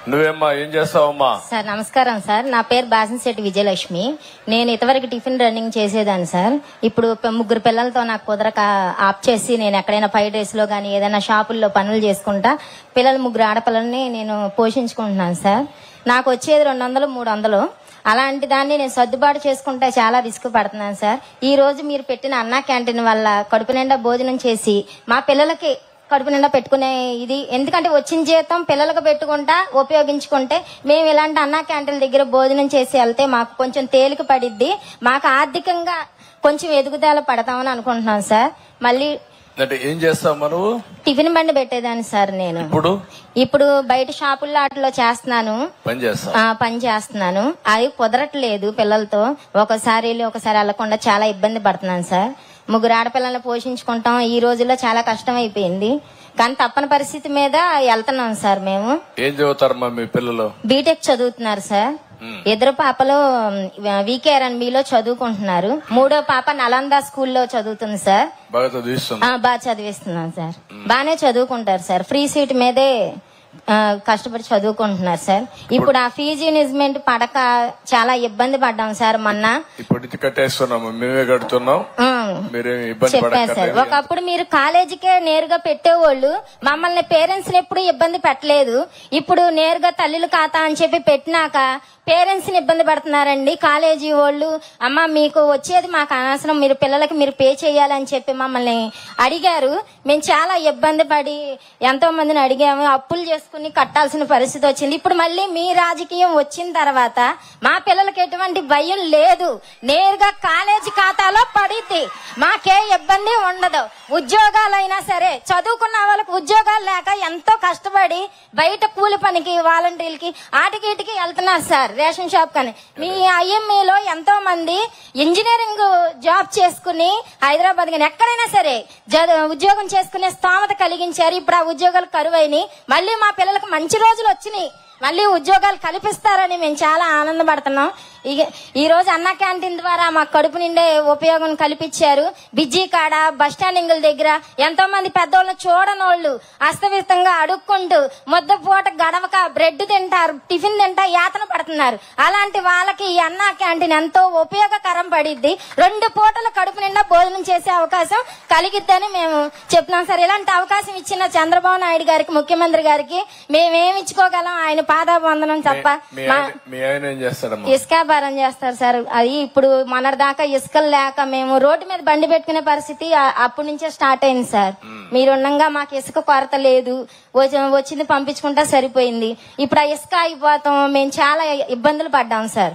నువ్వేమ్మా ఏం చేస్తావమ్మా సార్ నమస్కారం సార్ నా పేరు బాసనశెట్టి విజయలక్ష్మి నేను ఇంతవరకు టిఫిన్ రన్నింగ్ చేసేదాన్ని సార్ ఇప్పుడు ప- ముగ్గురు పిల్లలతో నాకు కుదరక ఆప్ చేసి నేను ఎక్కడైనా ఫైవ్ డేస్ లో కానీ ఏదైనా షాపుల్లో పనులు చేసుకుంటా పిల్లలు ముగ్గురు ఆడపిల్లల్ని నేను పోషించుకుంటున్నాను సార్ నాకు వచ్చేది రెండు వందలు మూడు వందలు అలాంటి దాన్ని నేను సర్దుబాటు చేసుకుంటే చాలా రిస్క్ పడుతున్నాను సార్ ఈ రోజు మీరు పెట్టిన అన్నా క్యాంటీన్ వల్ల కడుపు నిండా భోజనం చేసి మా పిల్లలకి కడుపు నిండా పెట్టుకునే ఇది ఎందుకంటే వచ్చిన జీతం పిల్లలకు పెట్టుకుంటా ఉపయోగించుకుంటే మేము ఇలాంటి అన్నా క్యాంటీన్ల దగ్గర భోజనం చేసి వెళ్తే మాకు కొంచెం తేలిక పడిద్ది మాకు ఆర్థికంగా కొంచెం ఎదుగుదల పడతామని అనుకుంటున్నాం సార్ మళ్ళీ అంటే ఏం చేస్తావమ్మా నువ్వు టిఫిన్ బండి పెట్టేదాన్ని సార్ నేను ఇప్పుడు ఇప్పుడు బయట షాపుల్లో వాటిలో చేస్తున్నాను పని చేస్తావు ఆ, పని చేస్తున్నాను అది కుదరట్లేదు పిల్లలతో ఒకసారి వెళ్ళి ఒకసారి వెళ్లకుండా చాలా ఇబ్బంది పడుతున్నాను సార్ ముగ్గురు ఆడపిల్లల్ని పోషించుకుంటాం ఈ రోజుల్లో చాలా కష్టం అయిపోయింది కానీ తప్పని పరిస్థితి మీద వెళ్తున్నాం సార్ మేము ఏం చదువుతారమ్మా మీ పిల్లలు బీటెక్ చదువుతున్నారు సార్ ఇద్దరు పాపలు వీకేఆర్ అండ్ మీలో చదువుకుంటున్నారు మూడో పాప నలంద స్కూల్లో చదువుతుంది సార్ బాగా చదివిస్తుంది ఆ, బాగా చదివిస్తున్నాను సార్ బాగానే చదువుకుంటారు సార్ ఫ్రీ సీట్ మీదే ఆ, కష్టపడి చదువుకుంటున్నారు సార్ ఇప్పుడు ఆ ఫీజు ఇన్వెస్ట్మెంట్ పడక చాలా ఇబ్బంది పడ్డాం సార్ మొన్న ఇప్పుడు ఇది కట్టేస్తున్నాము మేమే కడుతున్నాం ఆ, మీరేం ఇబ్బంది చెప్పారు సార్ పడక్కర్లేదు ఒకప్పుడు మీరు కాలేజీకే నేరుగా పెట్టేవాళ్ళు మమ్మల్ని పేరెంట్స్ ఎప్పుడు ఇబ్బంది పెట్టలేదు ఇప్పుడు నేరుగా తల్లుల ఖాతా అని చెప్పి పెట్టినాక పేరెంట్స్ ని ఇబ్బంది పడుతున్నారండి కాలేజీ వాళ్ళు అమ్మ మీకు వచ్చేది మాకు అనవసరం మీరు పిల్లలకి మీరు పే చేయాలని చెప్పి మమ్మల్ని అడిగారు మేము చాలా ఇబ్బంది పడి ఎంతో మందిని అడిగాము అప్పులు చేసుకుని కట్టాల్సిన పరిస్థితి వచ్చింది ఇప్పుడు మళ్ళీ మీ రాజకీయం వచ్చిన తర్వాత మా పిల్లలకి ఎటువంటి భయం లేదు నేరుగా కాలేజీ ఖాతాలో పడిద్ది మాకే ఇబ్బంది ఉండదు ఉద్యోగాలైనా సరే చదువుకున్న వాళ్ళకి ఉద్యోగాలు లేక ఎంతో కష్టపడి బయట కూలి పనికి వాలంటీర్లకి ఆటికి ఇటికి వెళ్తున్నారు సార్ రేషన్ షాప్ కానీ మీ ఐఎంఏలో ఎంతో మంది ఇంజనీరింగ్ జాబ్ చేసుకుని హైదరాబాద్ కానీ ఎక్కడైనా సరే జ- ఉద్యోగం చేసుకునే స్తోమత కలిగించారు ఇప్పుడు ఆ ఉద్యోగాలు కరువైనాయి మళ్ళీ మా పిల్లలకు మంచి రోజులు వచ్చినాయి మళ్ళీ ఉద్యోగాలు కల్పిస్తారని మేము చాలా ఆనందపడుతున్నాం ఇక ఈ రోజు అన్న క్యాంటీన్ ద్వారా మాకు కడుపు నిండే ఉపయోగం కల్పించారు బిజీ కాడ బస్ స్టాండింగుల దగ్గర ఎంతో మంది పెద్దోళ్ళని చూడనోళ్ళు అస్తవ్యస్తంగా అడుక్కుంటూ ముద్ద పూట గడవక బ్రెడ్ తింటారు టిఫిన్ తింటా యాతన పడుతున్నారు అలాంటి వాళ్ళకి ఈ అన్న క్యాంటీన్ ఎంతో ఉపయోగకరం పడిద్ది రెండు పూటలు కడుపు నిండా భోజనం చేసే అవకాశం కలిగిద్దని మేము చెప్తున్నాం సార్ ఇలాంటి అవకాశం ఇచ్చిన చంద్రబాబు నాయుడు గారికి ముఖ్యమంత్రి గారికి మేమేమి ఇచ్చుకోగలం ఆయన పాదాబంధనం తప్ప మీ మా ఆయన మీ ఆయన ఏం చేస్తాడమ్మా ఇసుక భారం చేస్తారు సార్ అది ఇప్పుడు మొన్నటిదాకా ఇసుకలు లేక మేము రోడ్డు మీద బండి పెట్టుకునే పరిస్థితి ఆ- అప్పటి నుంచే స్టార్ట్ అయింది సార్ మీరుండగా మాకు ఇసుక కొరత లేదు వచ్చి- వచ్చింది పంపించుకుంటా సరిపోయింది ఇప్పుడు ఆ ఇసుక అయిపోతాం మేము చాలా ఇబ్బందులు పడ్డాం సార్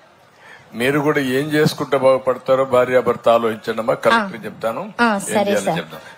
మీరు కూడా ఏం చేసుకుంటే బాగుపడతారో భార్యాభర్త ఆలోచించండి అమ్మా కరెక్ట్ చెప్తాను ఆ, ఏం సరే చేయాలో సార్. చెప్తాను